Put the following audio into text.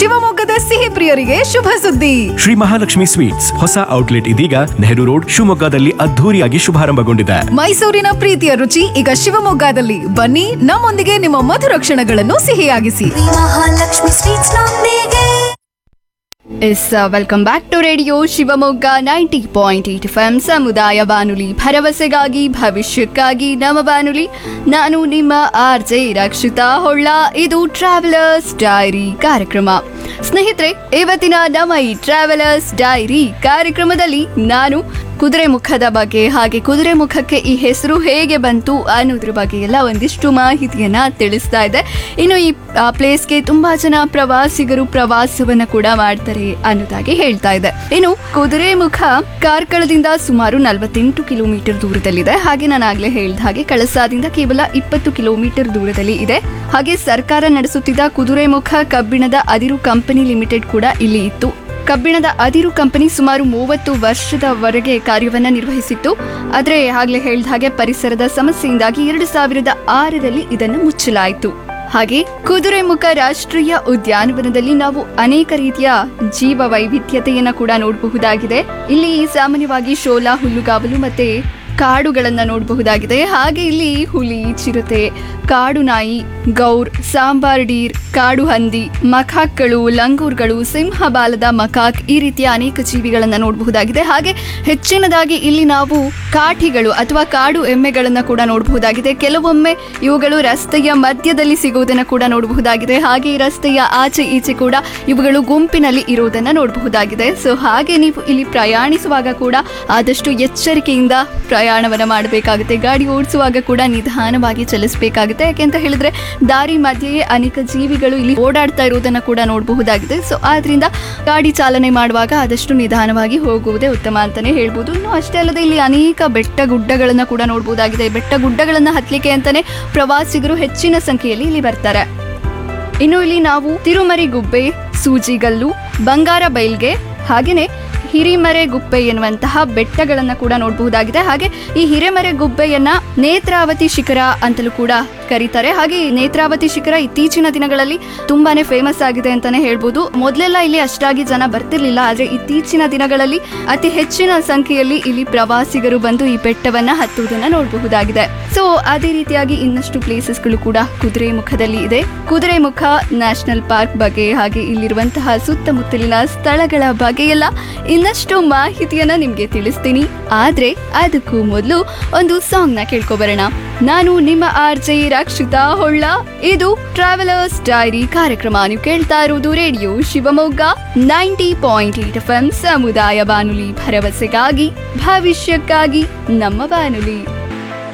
ಶಿವಮೊಗ್ಗದ ಸಿಹಿ ಪ್ರಿಯರಿಗೆ ಶುಭ ಸುದ್ದಿ ಶ್ರೀ ಮಹಾಲಕ್ಷ್ಮಿ ಸ್ವೀಟ್ಸ್ ಹೊಸ ಔಟ್ಲೆಟ್ ಇದೀಗ ನೆಹರು ರೋಡ್ ಶಿವಮೊಗ್ಗದಲ್ಲಿ ಅದ್ಧೂರಿಯಾಗಿ ಶುಭಾರಂಭಗೊಂಡಿದೆ ಮೈಸೂರಿನ ಪ್ರೀತಿಯ ರುಚಿ ಈಗ ಶಿವಮೊಗ್ಗದಲ್ಲಿ ಬನ್ನಿ ನಮ್ಮೊಂದಿಗೆ ನಿಮ್ಮ ಮಧುರ ಕ್ಷಣಗಳನ್ನು ಸಿಹಿಯಾಗಿಸಿ ಮಹಾಲಕ್ಷ್ಮಿ ಸ್ವೀಟ್ಸ್ ನೊಂದಿಗೆ yes welcome back to radio Shivamogga ninety point eight F M ಸಮುದಾಯ ಬಾನುಲಿ ಭರವಸೆಗಾಗಿ ಭವಿಷ್ಯಕ್ಕಾಗಿ ನಮ್ಮ ಬಾನುಲಿ ನಾನು ನಿಮ್ಮ ಆರ್ ಜೆ ರಕ್ಷಿತಾ ಹೊಳ್ಳ ಇದು ಟ್ರಾವೆಲರ್ಸ್ ಡೈರಿ ಕಾರ್ಯಕ್ರಮ ಸ್ನೇಹಿತರೆ ಇವತ್ತಿನ ನಮ್ಮ ಈ ಟ್ರಾವೆಲರ್ಸ್ ಡೈರಿ ಕಾರ್ಯಕ್ರಮದಲ್ಲಿ ನಾನು ಕುದುರೆ ಮುಖದ ಬಗ್ಗೆ ಹಾಗೆ ಕುದುರೆ ಮುಖಕ್ಕೆ ಈ ಹೆಸರು ಹೇಗೆ ಬಂತು ಅನ್ನೋದ್ರ ಬಗ್ಗೆ ಎಲ್ಲ ಒಂದಿಷ್ಟು ಮಾಹಿತಿಯನ್ನ ತಿಳಿಸ್ತಾ ಇದೆ ಇನ್ನು ಈ ಆ, ಪ್ಲೇಸ್ಗೆ ತುಂಬಾ ಜನ ಪ್ರವಾಸಿಗರು ಪ್ರವಾಸವನ್ನ ಕೂಡ ಮಾಡ್ತಾರೆ ಅನ್ನೋದಾಗಿ ಹೇಳ್ತಾ ಇದೆ ಇನ್ನು ಕುದುರೆ ಮುಖ ಕಾರ್ಕಳದಿಂದ ಸುಮಾರು ನಲವತ್ತೆಂಟು ಕಿಲೋಮೀಟರ್ ದೂರದಲ್ಲಿದೆ ಹಾಗೆ ನಾನು ಆಗ್ಲೇ ಹೇಳಿದ ಹಾಗೆ ಕಳಸಾದಿಂದ ಕೇವಲ ಇಪ್ಪತ್ತು ಕಿಲೋಮೀಟರ್ ದೂರದಲ್ಲಿ ಇದೆ ಹಾಗೆ ಸರ್ಕಾರ ನಡೆಸುತ್ತಿದ್ದ ಕುದುರೆ ಮುಖ ಕಬ್ಬಿಣದ ಅದಿರು ಕಂಪನಿ ಲಿಮಿಟೆಡ್ ಕೂಡ ಇಲ್ಲಿ ಇತ್ತು ಕಬ್ಬಿಣದ ಅದಿರು ಕಂಪನಿ ಸುಮಾರು ಮೂವತ್ತು ವರ್ಷದವರೆಗೆ ಕಾರ್ಯವನ್ನ ನಿರ್ವಹಿಸಿತ್ತು ಆದರೆ ಆಗ್ಲೇ ಹೇಳಿದ ಹಾಗೆ ಪರಿಸರದ ಸಮಸ್ಯೆಯಿಂದಾಗಿ ಎರಡು ಸಾವಿರದ ಆರರಲ್ಲಿ ಇದನ್ನು ಮುಚ್ಚಲಾಯಿತು ಹಾಗೆ ಕುದುರೆಮುಖ ರಾಷ್ಟ್ರೀಯ ಉದ್ಯಾನವನದಲ್ಲಿ ನಾವು ಅನೇಕ ರೀತಿಯ ಜೀವ ವೈವಿಧ್ಯತೆಯನ್ನ ಕೂಡ ನೋಡಬಹುದಾಗಿದೆ ಇಲ್ಲಿ ಸಾಮಾನ್ಯವಾಗಿ ಶೋಲಾ ಹುಲ್ಲುಗಾವಲು ಮತ್ತೆ ಕಾಡುಗಳನ್ನ ನೋಡಬಹುದಾಗಿದೆ ಹಾಗೆ ಇಲ್ಲಿ ಹುಲಿ ಚಿರತೆ ಕಾಡು ನಾಯಿ ಗೌರ್ ಸಾಂಬಾರ್ ಡೀರ್ ಕಾಡು ಹಂದಿ ಮಖಾಕ್ಗಳು ಲಂಗೂರ್ಗಳು ಸಿಂಹ ಬಾಲದ ಮಕಾಕ್ ಈ ರೀತಿಯ ಅನೇಕ ಜೀವಿಗಳನ್ನ ನೋಡಬಹುದಾಗಿದೆ ಹಾಗೆ ಹೆಚ್ಚಿನದಾಗಿ ಇಲ್ಲಿ ನಾವು ಕಾಠಿಗಳು ಅಥವಾ ಕಾಡು ಎಮ್ಮೆಗಳನ್ನ ಕೂಡ ನೋಡಬಹುದಾಗಿದೆ ಕೆಲವೊಮ್ಮೆ ಇವುಗಳು ರಸ್ತೆಯ ಮಧ್ಯದಲ್ಲಿ ಸಿಗುವುದನ್ನ ಕೂಡ ನೋಡಬಹುದಾಗಿದೆ ಹಾಗೆ ಈ ರಸ್ತೆಯ ಆಚೆ ಈಚೆ ಕೂಡ ಇವುಗಳು ಗುಂಪಿನಲ್ಲಿ ಇರುವುದನ್ನ ನೋಡಬಹುದಾಗಿದೆ ಸೊ ಹಾಗೆ ನೀವು ಇಲ್ಲಿ ಪ್ರಯಾಣಿಸುವಾಗ ಕೂಡ ಆದಷ್ಟು ಎಚ್ಚರಿಕೆಯಿಂದ ಪ್ರಯಾಣವನ್ನ ಮಾಡಬೇಕಾಗುತ್ತೆ ಗಾಡಿ ಓಡಿಸುವಾಗ ಕೂಡ ನಿಧಾನವಾಗಿ ಚಲಿಸಬೇಕಾಗುತ್ತೆ ಯಾಕೆಂತ ಹೇಳಿದ್ರೆ ದಾರಿ ಮಧ್ಯೆಯೇ ಅನೇಕ ಜೀವಿಗಳು ಇಲ್ಲಿ ಓಡಾಡ್ತಾ ಇರುವುದನ್ನ ಕೂಡ ನೋಡಬಹುದಾಗಿದೆ ಸೊ ಆದ್ರಿಂದ ಗಾಡಿ ಚಾಲನೆ ಮಾಡುವಾಗ ಆದಷ್ಟು ನಿಧಾನವಾಗಿ ಹೋಗುವುದೇ ಉತ್ತಮ ಅಂತಾನೆ ಹೇಳ್ಬೋದು ಇನ್ನು ಅಷ್ಟೇ ಅಲ್ಲದೆ ಇಲ್ಲಿ ಅನೇಕ ಬೆಟ್ಟ ಗುಡ್ಡಗಳನ್ನ ಕೂಡ ನೋಡಬಹುದಾಗಿದೆ ಬೆಟ್ಟ ಗುಡ್ಡಗಳನ್ನ ಹತ್ತಲಿಕ್ಕೆ ಅಂತಾನೆ ಪ್ರವಾಸಿಗರು ಹೆಚ್ಚಿನ ಸಂಖ್ಯೆಯಲ್ಲಿ ಇಲ್ಲಿ ಬರ್ತಾರೆ ಇನ್ನು ಇಲ್ಲಿ ನಾವು ತಿರುಮರಿ ಗುಬ್ಬೆ ಸೂಜಿಗಲ್ಲು ಬಂಗಾರ ಬೈಲ್ಗೆ ಹಾಗೆಯೇ ಹಿರಿಮರೆ ಗುಪ್ಪೆ ಎನ್ನುವಂತಹ ಬೆಟ್ಟಗಳನ್ನ ಕೂಡ ನೋಡಬಹುದಾಗಿದೆ ಹಾಗೆ ಈ ಹಿರೇಮರೆ ಗುಬ್ಬೆಯನ್ನ ನೇತ್ರಾವತಿ ಶಿಖರ ಅಂತಲೂ ಕೂಡ ಕರೀತಾರೆ ಹಾಗೆ ಈ ನೇತ್ರಾವತಿ ಶಿಖರ ಇತ್ತೀಚಿನ ದಿನಗಳಲ್ಲಿ ತುಂಬಾನೇ ಫೇಮಸ್ ಆಗಿದೆ ಅಂತಾನೆ ಹೇಳ್ಬೋದು ಮೊದಲೆಲ್ಲ ಇಲ್ಲಿ ಅಷ್ಟಾಗಿ ಜನ ಬರ್ತಿರ್ಲಿಲ್ಲ ಆದ್ರೆ ಇತ್ತೀಚಿನ ದಿನಗಳಲ್ಲಿ ಅತಿ ಹೆಚ್ಚಿನ ಸಂಖ್ಯೆಯಲ್ಲಿ ಇಲ್ಲಿ ಪ್ರವಾಸಿಗರು ಬಂದು ಈ ಬೆಟ್ಟವನ್ನ ಹತ್ತುವುದನ್ನ ನೋಡಬಹುದಾಗಿದೆ ಸೊ ಅದೇ ರೀತಿಯಾಗಿ ಇನ್ನಷ್ಟು ಪ್ಲೇಸಸ್ಗಳು ಕೂಡ ಕುದುರೆ ಮುಖದಲ್ಲಿ ಇದೆ ಕುದುರೆ ಮುಖ ನ್ಯಾಷನಲ್ ಪಾರ್ಕ್ ಬಗ್ಗೆ ಹಾಗೆ ಇಲ್ಲಿರುವಂತಹ ಸುತ್ತಮುತ್ತಲಿನ ಸ್ಥಳಗಳ ಬಗ್ಗೆ ಎಲ್ಲ ಇನ್ನಷ್ಟು ಮಾಹಿತಿಯನ್ನ ನಿಮ್ಗೆ ತಿಳಿಸ್ತೀನಿ ಆದ್ರೆ ಅದಕ್ಕೂ ಮೊದಲು ಒಂದು ಸಾಂಗ್ ನ ಕೇಳ್ಕೊಬರೋಣ ನಾನು ನಿಮ್ಮ ಆರ್ ಜೆ ರಕ್ಷಿತಾ ಹೊಳ್ಳ ಇದು ಟ್ರಾವೆಲರ್ಸ್ ಡೈರಿ ಕಾರ್ಯಕ್ರಮ ನೀವು ಕೇಳ್ತಾ ಇರುವುದು radio Shivamogga ninety point eight F M ಸಮುದಾಯ ಬಾನುಲಿ ಭರವಸೆಗಾಗಿ ಭವಿಷ್ಯಕ್ಕಾಗಿ ನಮ್ಮ ಬಾನುಲಿ